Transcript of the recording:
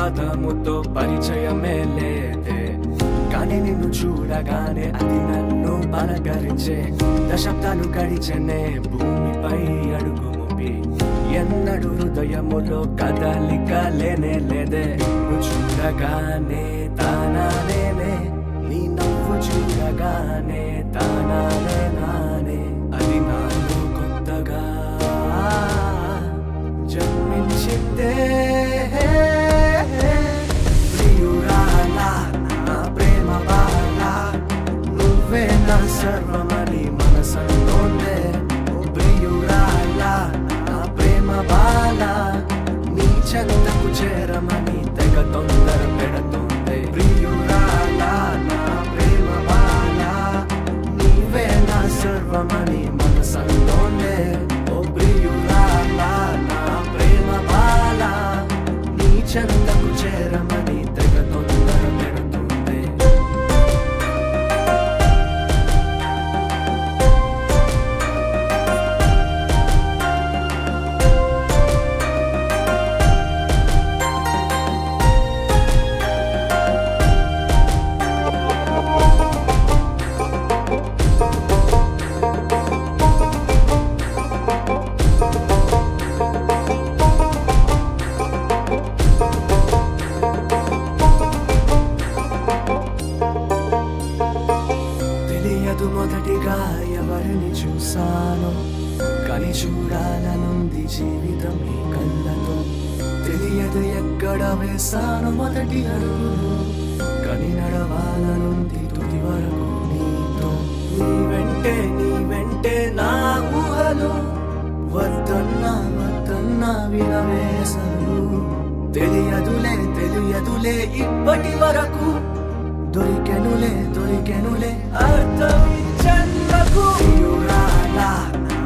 పదముతో పరిచయమే లేదే కానీ నిన్ను చూడగానే అది నన్ను పలకరించే దశాబ్దాలు గడిచనే భూమిపై అడుగు మోపి ఎన్నడు హృదయములో కదలిక లేనే లేదే నిన్ను చూడగానే తానానేనే నీ నవ్వు చూడగానే తానానే నానే అది నాలో కొత్తగా జన్మించిందే ప్రియురాలా నా ప్రేమ బాలా నువ్వే నా సర్వమని మనసంతోందే ఓ ప్రియురాలా నా ప్రేమ బాలా నీ చెంతకు చేరమని తెగ తొందర పెడుతుంది ప్రియురాలా నా ప్రేమ బాలా నీవే నా సర్వమని మనసంతోందే ఓ ప్రియురాలా నా ప్రేమ బాలా నీ చెంతకు చేరమని తెగ తొందర పెడుతుంది తెలియదు మొదటిగా ఎవరిని చూసానో కానీ చూడాలనుంది జీవితం నీ కళ్ళతో తెలియదు ఎక్కడ వేసాను మొదటి అడుగులు కానీ నడవాలనుంది తుది వరకు నీతో నీ వెంటే నీ వెంటే నా ఊహలు వద్దన్నా వద్దన్నా వినవేసలు తెలియదులే తెలియదులే ఇప్పటి వరకు దొరికెనులే దొరికెనులే అర్థం ఈ జన్మకు ప్రియురాలా,